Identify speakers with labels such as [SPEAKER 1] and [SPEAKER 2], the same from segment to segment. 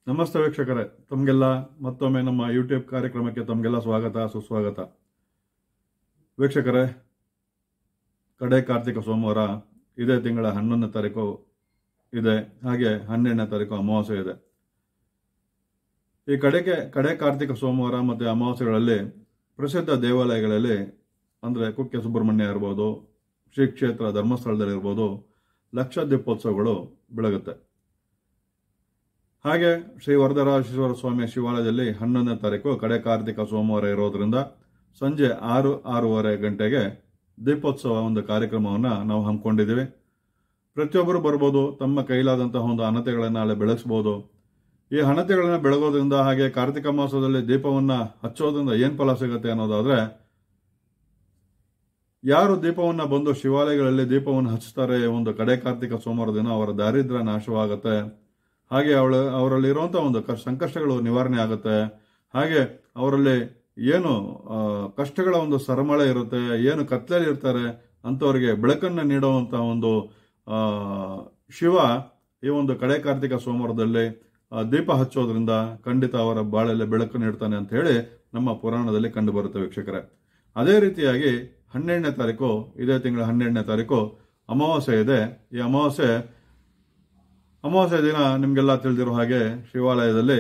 [SPEAKER 1] ನಮಸ್ತೆ ವೀಕ್ಷಕರೇ ತಮಗೆಲ್ಲ ಮತ್ತೊಮ್ಮೆ ನಮ್ಮ ಯೂಟ್ಯೂಬ್ ಕಾರ್ಯಕ್ರಮಕ್ಕೆ ತಮಗೆಲ್ಲ ಸ್ವಾಗತ ಸುಸ್ವಾಗತ ವೀಕ್ಷಕರೇ ಕಡೆ ಕಾರ್ತಿಕ ಸೋಮವಾರ ಇದೇ ತಿಂಗಳ ಹನ್ನೊಂದನೇ ತಾರೀಕು ಇದೆ ಹಾಗೆ ಹನ್ನೆರಡನೇ ತಾರೀಕು ಅಮಾವಾಸ್ಯೆ ಇದೆ ಈ ಕಡೆಗೆ ಕಡೆ ಕಾರ್ತಿಕ ಸೋಮವಾರ ಮತ್ತು ಅಮಾವಾಸ್ಯೆಗಳಲ್ಲಿ ಪ್ರಸಿದ್ಧ ದೇವಾಲಯಗಳಲ್ಲಿ ಅಂದರೆ ಕುಕ್ಕೆ ಸುಬ್ರಹ್ಮಣ್ಯ ಇರ್ಬೋದು ಶ್ರೀ ಕ್ಷೇತ್ರ ಧರ್ಮಸ್ಥಳದಲ್ಲಿರ್ಬೋದು ಲಕ್ಷ ದೀಪೋತ್ಸವಗಳು ಬೆಳಗುತ್ತೆ ಹಾಗೆ ಶ್ರೀ ವರದರಾಜೇಶ್ವರ ಸ್ವಾಮಿ ಶಿವಾಲಯದಲ್ಲಿ ಹನ್ನೊಂದನೇ ತಾರೀಕು ಕಡೆ ಕಾರ್ತಿಕ ಸೋಮವಾರ ಇರೋದ್ರಿಂದ ಸಂಜೆ ಆರು ಆರೂವರೆ ಗಂಟೆಗೆ ದೀಪೋತ್ಸವ ಒಂದು ಕಾರ್ಯಕ್ರಮವನ್ನು ನಾವು ಹಮ್ಮಿಕೊಂಡಿದ್ದೀವಿ ಪ್ರತಿಯೊಬ್ಬರು ಬರ್ಬೋದು ತಮ್ಮ ಕೈಲಾದಂತಹ ಒಂದು ಹಣತೆಗಳನ್ನು ಅಲ್ಲಿ ಬೆಳೆಸ್ಬೋದು ಈ ಹಣತೆಗಳನ್ನು ಬೆಳಗೋದ್ರಿಂದ ಹಾಗೆ ಕಾರ್ತಿಕ ಮಾಸದಲ್ಲಿ ದೀಪವನ್ನು ಹಚ್ಚೋದ್ರಿಂದ ಏನು ಫಲ ಸಿಗುತ್ತೆ ಅನ್ನೋದಾದ್ರೆ ಯಾರು ದೀಪವನ್ನ ಬಂದು ಶಿವಾಲಯಗಳಲ್ಲಿ ದೀಪವನ್ನು ಹಚ್ತಾರೆ ಒಂದು ಕಡೆ ಕಾರ್ತಿಕ ಸೋಮವಾರ ದಿನ ಅವರ ದಾರಿದ್ರ್ಯ ನಾಶವಾಗುತ್ತೆ ಹಾಗೆ ಅವಳ ಅವರಲ್ಲಿ ಇರುವಂತಹ ಒಂದು ಕ- ಸಂಕಷ್ಟಗಳು ನಿವಾರಣೆ ಆಗುತ್ತೆ ಹಾಗೆ ಅವರಲ್ಲಿ ಏನು ಆ, ಕಷ್ಟಗಳ ಒಂದು ಸರಮಳೆ ಇರುತ್ತೆ ಏನು ಕತ್ತಲೆಯಲ್ಲಿ ಇರ್ತಾರೆ ಅಂಥವ್ರಿಗೆ ಬೆಳಕನ್ನು ನೀಡುವಂತಹ ಒಂದು ಆ, ಶಿವ ಈ ಒಂದು ಕಡೆ ಕಾರ್ತಿಕ ಸೋಮವಾರದಲ್ಲಿ ಆ, ದೀಪ ಹಚ್ಚೋದ್ರಿಂದ ಖಂಡಿತ ಅವರ ಬಾಳಲ್ಲಿ ಬೆಳಕು ನೀಡ್ತಾನೆ ಅಂತ ಹೇಳಿ ನಮ್ಮ ಪುರಾಣದಲ್ಲಿ ಕಂಡು ಬರುತ್ತೆ ವೀಕ್ಷಕರೇ ಅದೇ ರೀತಿಯಾಗಿ ಹನ್ನೆರಡನೇ ತಾರೀಕು ಇದೇ ತಿಂಗಳ ಹನ್ನೆರಡನೇ ತಾರೀಕು ಅಮಾವಾಸ್ಯೆ ಇದೆ ಈ ಅಮಾವಾಸ್ಯೆ ಅಮಾವಾಸ್ಯೆ ದಿನ ನಿಮಗೆಲ್ಲ ತಿಳಿದಿರೋ ಹಾಗೆ ಶಿವಾಲಯದಲ್ಲಿ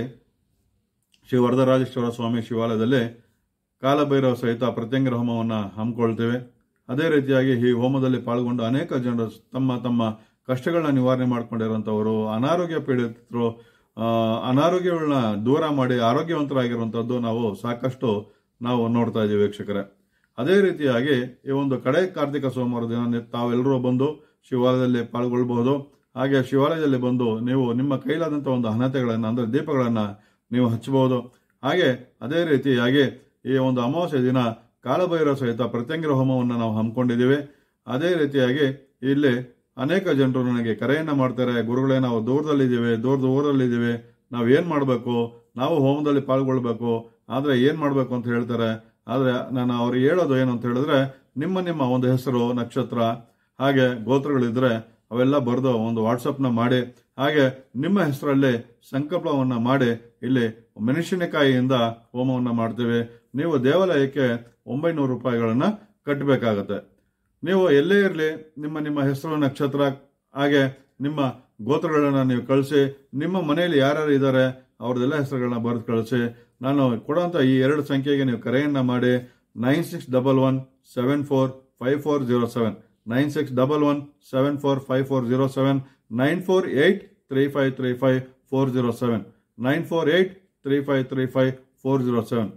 [SPEAKER 1] ಶ್ರೀ ವರದರಾಜೇಶ್ವರ ಸ್ವಾಮಿ ಶಿವಾಲಯದಲ್ಲಿ ಕಾಲಭೈರವ ಸಹಿತ ಪ್ರತ್ಯಂಗರ ಹೋಮವನ್ನು ಹಮ್ಮಿಕೊಳ್ತೇವೆ ಅದೇ ರೀತಿಯಾಗಿ ಈ ಹೋಮದಲ್ಲಿ ಪಾಲ್ಗೊಂಡು ಅನೇಕ ಜನರು ತಮ್ಮ ತಮ್ಮ ಕಷ್ಟಗಳನ್ನ ನಿವಾರಣೆ ಮಾಡ್ಕೊಂಡಿರುವಂಥವರು ಅನಾರೋಗ್ಯ ಪೀಡಿತರು ಆ, ಅನಾರೋಗ್ಯಗಳನ್ನ ದೂರ ಮಾಡಿ ಆರೋಗ್ಯವಂತರಾಗಿರುವಂಥದ್ದು ನಾವು ಸಾಕಷ್ಟು ನಾವು ನೋಡ್ತಾ ಇದ್ದೀವಿ ವೀಕ್ಷಕರೇ ಅದೇ ರೀತಿಯಾಗಿ ಈ ಒಂದು ಕಡೆ ಕಾರ್ತಿಕ ಸೋಮವಾರ ದಿನ ನಿ- ತಾವೆಲ್ಲರೂ ಬಂದು ಶಿವಾಲಯದಲ್ಲಿ ಪಾಲ್ಗೊಳ್ಬಹುದು ಹಾಗೆ ಶಿವಾಲಯದಲ್ಲಿ ಬಂದು ನೀವು ನಿಮ್ಮ ಕೈಲಾದಂಥ ಒಂದು ಹಣತೆಗಳನ್ನು ಅಂದರೆ ದೀಪಗಳನ್ನು ನೀವು ಹಚ್ಚಬಹುದು ಹಾಗೆ ಅದೇ ರೀತಿಯಾಗಿ ಈ ಒಂದು ಅಮಾವಾಸ್ಯೆ ದಿನ ಕಾಲಭೈರವ ಸಹಿತ ಪ್ರತ್ಯಂಗಿರ ಹೋಮವನ್ನು ನಾವು ಹಮ್ಮಿಕೊಂಡಿದ್ದೀವಿ ಅದೇ ರೀತಿಯಾಗಿ ಇಲ್ಲಿ ಅನೇಕ ಜನರು ನನಗೆ ಕರೆಯನ್ನ ಮಾಡ್ತಾರೆ ಗುರುಗಳೇ ನಾವು ದೂರದಲ್ಲಿದ್ದೀವಿ ದೂರದ ಊರಲ್ಲಿದ್ದೀವಿ ನಾವು ಏನು ಮಾಡಬೇಕು ನಾವು ಹೋಮದಲ್ಲಿ ಪಾಲ್ಗೊಳ್ಬೇಕು ಆದರೆ ಏನು ಮಾಡಬೇಕು ಅಂತ ಹೇಳ್ತಾರೆ ಆದರೆ ನಾನು ಅವ್ರಿಗೆ ಹೇಳೋದು ಏನು ಅಂತ ಹೇಳಿದ್ರೆ ನಿಮ್ಮ ನಿಮ್ಮ ಒಂದು ಹೆಸರು ನಕ್ಷತ್ರ ಹಾಗೆ ಗೋತ್ರಗಳಿದ್ರೆ ಅವೆಲ್ಲ ಬರೆದು ಒಂದು ವಾಟ್ಸಪ್ನ ಮಾಡಿ ಹಾಗೆ ನಿಮ್ಮ ಹೆಸರಲ್ಲಿ ಸಂಕಲ್ಪವನ್ನು ಮಾಡಿ ಇಲ್ಲಿ ಮೆಣಸಿನಕಾಯಿಯಿಂದ ಹೋಮವನ್ನು ಮಾಡ್ತೀವಿ ನೀವು ದೇವಾಲಯಕ್ಕೆ ಒಂಬೈನೂರು ರೂಪಾಯಿಗಳನ್ನು ಕಟ್ಟಬೇಕಾಗತ್ತೆ ನೀವು ಎಲ್ಲೇ ಇರಲಿ ನಿಮ್ಮ ನಿಮ್ಮ ಹೆಸರು ನಕ್ಷತ್ರ ಹಾಗೆ ನಿಮ್ಮ ಗೋತ್ರಗಳನ್ನ ನೀವು ಕಳಿಸಿ ನಿಮ್ಮ ಮನೆಯಲ್ಲಿ ಯಾರ್ಯಾರು ಇದ್ದಾರೆ ಅವ್ರದ್ದೆಲ್ಲ ಹೆಸರುಗಳನ್ನ ಬರೆದು ಕಳಿಸಿ ನಾನು ಕೊಡುವಂಥ ಈ ಎರಡು ಸಂಖ್ಯೆಗೆ ನೀವು ಕರೆಯನ್ನ ಮಾಡಿ nine six double one seven four five four zero seven nine six double one seven four five four zero seven nine four eight three five three five four zero seven nine four eight three five three five four zero seven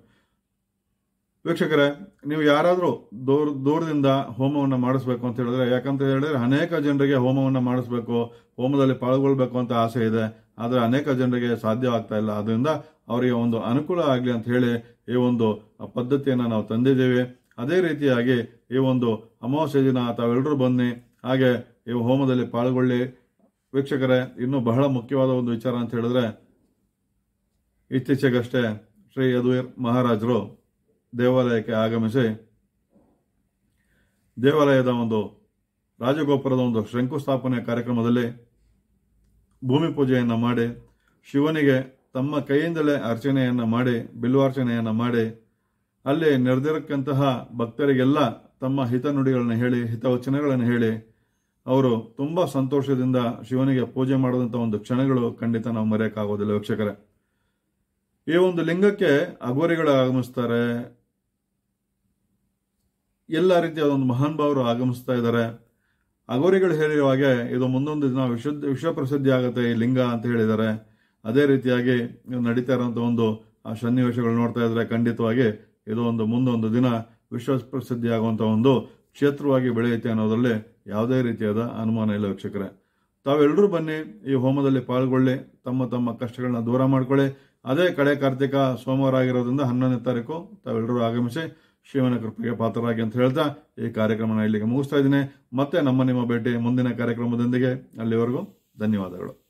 [SPEAKER 1] ವೀಕ್ಷಕರೇ ನೀವು ಯಾರಾದರೂ ದೂರ ದೂರದಿಂದ ಹೋಮವನ್ನು ಮಾಡಿಸ್ಬೇಕು ಅಂತ ಹೇಳಿದ್ರೆ ಯಾಕಂತ ಹೇಳಿದ್ರೆ ಅನೇಕ ಜನರಿಗೆ ಹೋಮವನ್ನು ಮಾಡಿಸ್ಬೇಕು ಹೋಮದಲ್ಲಿ ಪಾಲ್ಗೊಳ್ಬೇಕು ಅಂತ ಆಸೆ ಇದೆ ಆದರೆ ಅನೇಕ ಜನರಿಗೆ ಸಾಧ್ಯವಾಗ್ತಾ ಇಲ್ಲ ಅದರಿಂದ ಅವರಿಗೆ ಒಂದು ಅನುಕೂಲ ಆಗಲಿ ಅಂತ ಹೇಳಿ ಈ ಒಂದು ಪದ್ಧತಿಯನ್ನು ನಾವು ತಂದಿದ್ದೇವೆ ಅದೇ ರೀತಿಯಾಗಿ ಈ ಒಂದು ಅಮಾವಾಸ್ಯೆ ದಿನ ತಾವೆಲ್ಲರೂ ಬನ್ನಿ ಹಾಗೆ ಈ ಹೋಮದಲ್ಲಿ ಪಾಲ್ಗೊಳ್ಳಿ ವೀಕ್ಷಕರೇ ಇನ್ನು ಬಹಳ ಮುಖ್ಯವಾದ ಒಂದು ವಿಚಾರ ಅಂತ ಹೇಳಿದ್ರೆ ಇತ್ತೀಚೆಗಷ್ಟೇ ಶ್ರೀ ಯದುವೀರ್ ಮಹಾರಾಜರು ದೇವಾಲಯಕ್ಕೆ ಆಗಮಿಸಿ ದೇವಾಲಯದ ಒಂದು ರಾಜಗೋಪುರದ ಒಂದು ಶಂಕುಸ್ಥಾಪನೆ ಕಾರ್ಯಕ್ರಮದಲ್ಲಿ ಭೂಮಿ ಪೂಜೆಯನ್ನು ಮಾಡಿ ಶಿವನಿಗೆ ತಮ್ಮ ಕೈಯಿಂದಲೇ ಅರ್ಚನೆಯನ್ನು ಮಾಡಿ ಬಿಲ್ವಾರ್ಚನೆಯನ್ನು ಮಾಡಿ ಅಲ್ಲಿ ನೆರೆದಿರಕ್ಕಂತಹ ಭಕ್ತರಿಗೆಲ್ಲ ತಮ್ಮ ಹಿತನುಡಿಗಳನ್ನು ಹೇಳಿ ಹಿತವಚನಗಳನ್ನು ಹೇಳಿ ಅವರು ತುಂಬ ಸಂತೋಷದಿಂದ ಶಿವನಿಗೆ ಪೂಜೆ ಮಾಡಿದಂಥ ಒಂದು ಕ್ಷಣಗಳು ಖಂಡಿತ ನಾವು ಮರೆಯೋಕ್ಕಾಗೋದಿಲ್ಲ ವೀಕ್ಷಕರೇ ಈ ಒಂದು ಲಿಂಗಕ್ಕೆ ಅಗೋರಿಗಳು ಆಗಮಿಸ್ತಾರೆ ಎಲ್ಲ ರೀತಿಯ ಒಂದು ಮಹಾನ್ ಭಾವರು ಆಗಮಿಸ್ತಾ ಇದ್ದಾರೆ ಅಗೋರಿಗಳು ಹೇಳಿರುವ ಹಾಗೆ ಇದು ಮುಂದೊಂದು ದಿನ ವಿಶುದ್ಧ ವಿಶ್ವ ಪ್ರಸಿದ್ಧಿ ಆಗುತ್ತೆ ಈ ಲಿಂಗ ಅಂತ ಹೇಳಿದ್ದಾರೆ ಅದೇ ರೀತಿಯಾಗಿ ನಡೀತಾ ಇರುವಂತ ಒಂದು ಆ ಸನ್ನಿವೇಶಗಳು ನೋಡ್ತಾ ಇದ್ರೆ ಖಂಡಿತವಾಗಿ ಇದು ಒಂದು ಮುಂದೊಂದು ದಿನ ವಿಶ್ವ ಪ್ರಸಿದ್ಧಿ ಆಗುವಂತ ಒಂದು ಕ್ಷೇತ್ರವಾಗಿ ಬೆಳೆಯುತ್ತೆ ಅನ್ನೋದ್ರಲ್ಲಿ ಯಾವುದೇ ರೀತಿಯಾದ ಅನುಮಾನ ಇಲ್ಲ ವೀಕ್ಷಕರೇ ತಾವೆಲ್ಲರೂ ಬನ್ನಿ ಈ ಹೋಮದಲ್ಲಿ ಪಾಲ್ಗೊಳ್ಳಿ ತಮ್ಮ ತಮ್ಮ ಕಷ್ಟಗಳನ್ನ ದೂರ ಮಾಡ್ಕೊಳ್ಳಿ ಅದೇ ಕಡೆ ಕಾರ್ತಿಕ ಸೋಮವಾರ ಆಗಿರೋದ್ರಿಂದ ಹನ್ನೊಂದನೇ ತಾರೀಕು ತಾವೆಲ್ಲರೂ ಆಗಮಿಸಿ ಶಿವನ ಕೃಪೆಗೆ ಪಾತ್ರರಾಗಿ ಅಂತ ಹೇಳ್ತಾ ಈ ಕಾರ್ಯಕ್ರಮನ ಇಲ್ಲಿಗೆ ಮುಗಿಸ್ತಾ ಇದ್ದೀನಿ ಮತ್ತೆ ನಮ್ಮ ನಿಮ್ಮ ಭೇಟಿ ಮುಂದಿನ ಕಾರ್ಯಕ್ರಮದೊಂದಿಗೆ ಅಲ್ಲಿವರೆಗೂ ಧನ್ಯವಾದಗಳು